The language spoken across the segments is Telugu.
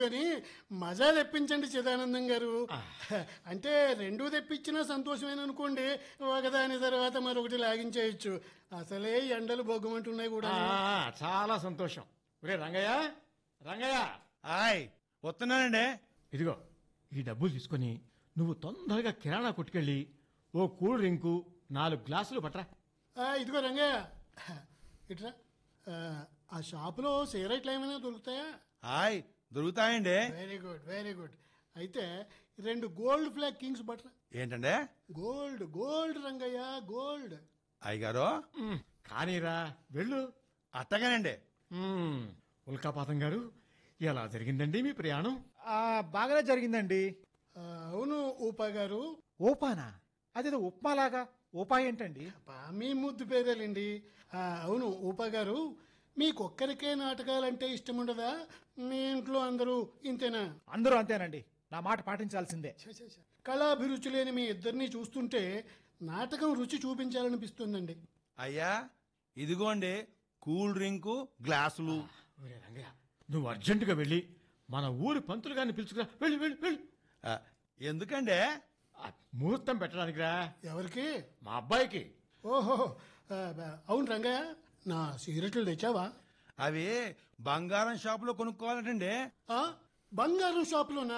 కానీ మజా తెప్పించండి చిదానందం గారు అంటే రెండూ తెప్పించినా సంతోషమైన అనుకోండి ఒకదాని తర్వాత మరొకటి లాగించేయచ్చు అసలే ఎండలు బొగ్గమంటున్నాయి కూడా ఆ, చాలా సంతోషం ఒరే రంగయ్య రంగయ్య ఆయ్ వస్తున్నానండి ఇదిగో ఈ డబ్బులు తీసుకొని నువ్వు తొందరగా కిరాణా కొట్టుకెళ్ళి ఓ కూల్ డ్రింకు నాలుగు గ్లాసులు పట్రా ఆ, ఇదిగో రంగయ్య ఇట్రా ఆ, ఆ షాపులో సిగరెట్లు ఏమైనా దొరుకుతాయా ఆయ్ దొరుకుతాయండి వెరీ గుడ్ వెరీ గుడ్ అయితే రెండు గోల్డ్ ఫ్లాగ్ కింగ్స్ బట్రా ఏంటండి గోల్డ్ గోల్డ్ రంగయ్య గోల్డ్ అయ్యగారు మ్, కానీరా వెళ్ళు అట్టగానండి మ్, ఉల్కాపాతం గారు ఎలా జరిగిందండి మీ ప్రయాణం ఆ, బాగానే జరిగిందండి ఆ, అవును ఊపా గారు ఓపానా అదేదో ఉప్మాలాగా ఓపా ఏంటండి అబ్బా, మీ ముద్దు పేరేలండి ఆ, అవును ఊపా గారు మీకొక్కరికే నాటకాలంటే ఇష్టం ఉండదా మీ ఇంట్లో అందరూ ఇంతేనా అందరూ అంతేనండి నా మాట పాటించాల్సిందే ఛ, ఛ, ఛ. కళాభిరుచి లేని మీ ఇద్దరిని చూస్తుంటే నాటకం రుచి చూపించాలనిపిస్తుందండి అయ్యా ఇదిగోండి కూల్ డ్రింకు గ్లాసులు ఒరే రంగయ్య నువ్వు అర్జెంటుగా వెళ్ళి మన ఊరి పంతులు గారిని పిలుచుకురా వెళ్ళి వెళ్ళి వెళ్ళి ఆ, ఎందుకండి ఆ, ముహూర్తం పెట్టడానికిరా ఎవరికి మా అబ్బాయికి ఓహో ఆ, బ- అవును రంగయ్య నా సిగరెట్లు తెచ్చావా అవి బంగారం షాపులో కొనుక్కోవాలంటండి ఆ, బంగారం షాపులోనా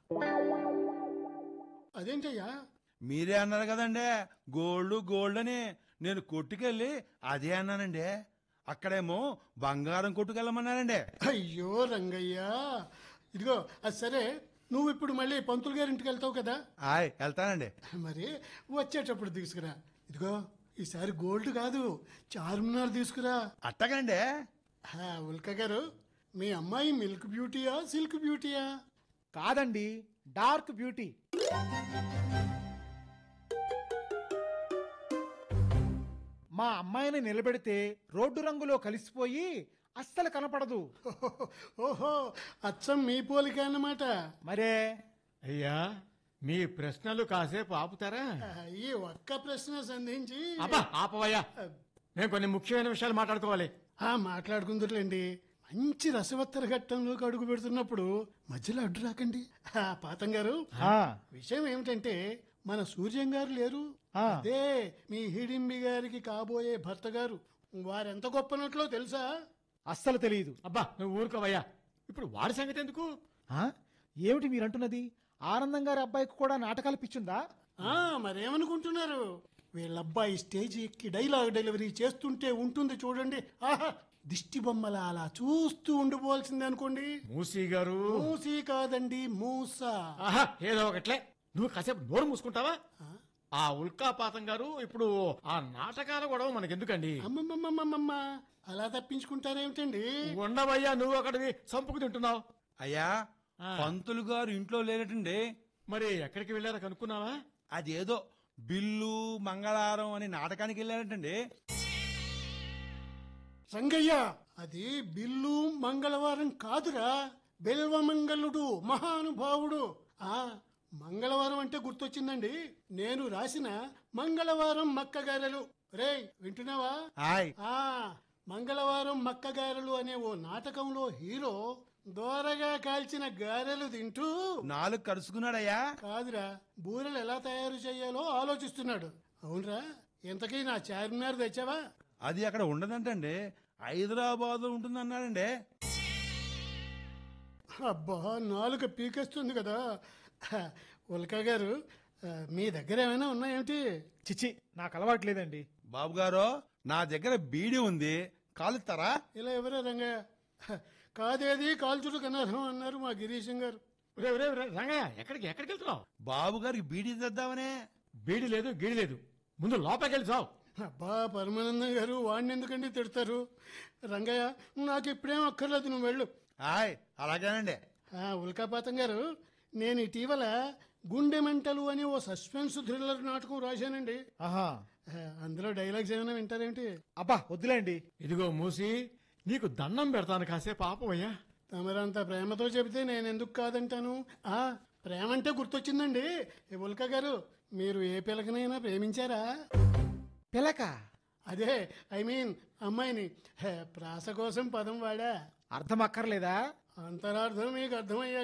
అదేంటయ్యా మీరే అన్నారు కదండి గోల్డ్ గోల్డ్ అని నేను కొట్టుకెళ్ళి అదే అన్నానండి అక్కడేమో బంగారం కొట్టుకెళ్ళమన్నారండి అయ్యో రంగయ్య ఇదిగో అది సరే నువ్వు ఇప్పుడు మళ్ళీ పంతులు గారి ఇంటికి వెళ్తావు కదా ఆయ్ వెళ్తానండి మరి వచ్చేటప్పుడు తీసుకురా ఇదిగో ఈసారి గోల్డ్ కాదు చార్మినార్ తీసుకురా అట్టగండి హా, ఉల్క గారు మీ అమ్మాయి మిల్క్ బ్యూటీయా సిల్క్ బ్యూటీయా కాదండి డార్క్ బ్యూటీ మా అమ్మాయిని నిలబెడితే రోడ్డు రంగులో కలిసిపోయి అస్సలు కనపడదు ఓహో అచ్చం మీ పోలిక అన్నమాట మరే అయ్యా మీ ప్రశ్నలు కాసేపు ఆపుతారా ఆ, ఈ ఒక్క ప్రశ్న సంధించి అబ్బా ఆపవయ్యా మేము కొన్ని ముఖ్యమైన విషయాలు మాట్లాడుకోవాలి ఆ మాట్లాడుకుందరులేండి మంచి రసవత్తర ఘట్టంలోకి అడుగు పెడుతున్నప్పుడు మధ్యలో అడ్డు రాకండి ఆ, పాతం గారు ఆ, విషయం ఏమిటంటే మన సూర్యం గారు లేరు ఆ. అదే మీ హిడింబి గారికి కాబోయే భర్త గారు వారెంత గొప్పనట్లో తెలుసా అస్సలు తెలియదు అబ్బా నువ్వు ఊరుకోవయ్యా ఇప్పుడు వాడి సంగతి ఎందుకు ఆ? ఏమిటి మీరంటున్నది ఆనందం గారి అబ్బాయికి కూడా నాటకాలు పిచ్చుందా ఆ మరేమనుకుంటున్నారు వీళ్ళబ్బాయి స్టేజ్ ఎక్కి డైలాగ్ డెలివరీ చేస్తుంటే ఉంటుంది చూడండి ఆహా దిష్టి బొమ్మల అలా చూస్తూ ఉండిపోవాల్సిందే అనుకోండి మూసీ గారు మూసి కాదండి మూస ఆహా ఏదో ఒకట్లే నువ్వు కాసేపు నోరు మూసుకుంటావా ఆ ఉల్కాపాతం గారు ఇప్పుడు ఆ నాటకాల గొడవ మనకెందుకండి అమ్మమ్మమ్మమ్మమ్మ అలా తప్పించుకుంటారేమిటండి ఉండవయ్యా నువ్వు ఒకటివి చంపుకు తింటున్నావు అయ్యా ఆ. పంతులు గారు ఇంట్లో లేనటండి మరి ఎక్కడికి వెళ్ళారో కనుక్కున్నావా అదేదో బిల్లు మంగళారం అని నాటకానికి వెళ్ళారటండి రంగయ్య అది బిల్లు మంగళవారం కాదురా బెల్వమంగళుడు మహానుభావుడు ఆ మంగళవారం అంటే గుర్తొచ్చిందండి నేను రాసిన మంగళవారం మక్కగారెలు రేయ్ వింటున్నావా ఆయ్ ఆ మంగళవారం మక్కగారెలు అనే ఓ నాటకంలో హీరో దోరగా కాల్చిన గారెలు తింటూ నాలుగు కరుచుకున్నాడయ్యా కాదురా బూరెలు ఎలా తయారు చేయాలో ఆలోచిస్తున్నాడు అవునరా ఇంతకీ నా చార్మినార్ తెచ్చావా అది అక్కడ ఉండదంటండి హైదరాబాద్ ఉంటుంది అన్నాడండి అబ్బా నాలుక పీకేస్తుంది కదా ఉల్కా గారు ఆ, మీ దగ్గర ఏమైనా ఉన్నాయేమిటి చిచి నాకు అలవాటు లేదండి బాబు గారు నా దగ్గర బీడీ ఉంది కాలుస్తారా ఇలా ఎవరే రంగయ్య హ, కాదేది కాల్చుడు కనర్హం అన్నారు మా గిరీశం గారు రే రే రే, రంగయ్య ఎక్కడికి ఎక్కడికి వెళ్తున్నావు బాబు గారికి బీడీ తెద్దామనే బీడి లేదు గీడి లేదు ముందు లోపలికి వెళ్ళి చావు అబ్బా పరమానందం గారు వాడిని ఎందుకండి తిడతారు రంగయ్య నాకు ఇప్పుడేం అక్కర్లేదు నువ్వు వెళ్ళు ఆయ్ అలాగేనండి ఆ, ఉల్కాపాతం గారు నేను ఇటీవల గుండె మంటలు అని ఓ సస్పెన్స్ థ్రిల్లర్ నాటకం రాశానండి ఆహా ఆ, అందులో డైలాగ్స్ ఏమైనా వింటారేమిటి అబ్బా వద్దులేండి ఇదిగో మూసి నీకు దండం పెడతాను కాసేపు ఆపవయ్యా తమరంత ప్రేమతో చెబితే నేను ఎందుకు కాదంటాను ఆ ప్రేమ అంటే గుర్తొచ్చిందండి ఏ ఉల్క గారు మీరు ఏ పిల్లకనైనా ప్రేమించారా పిలక అదే ఐ మీన్ అమ్మాయిని హే, ప్రాస కోసం పదం వాడా అర్థం అక్కర్లేదా అంతరార్థం మీకు అర్థమయ్యా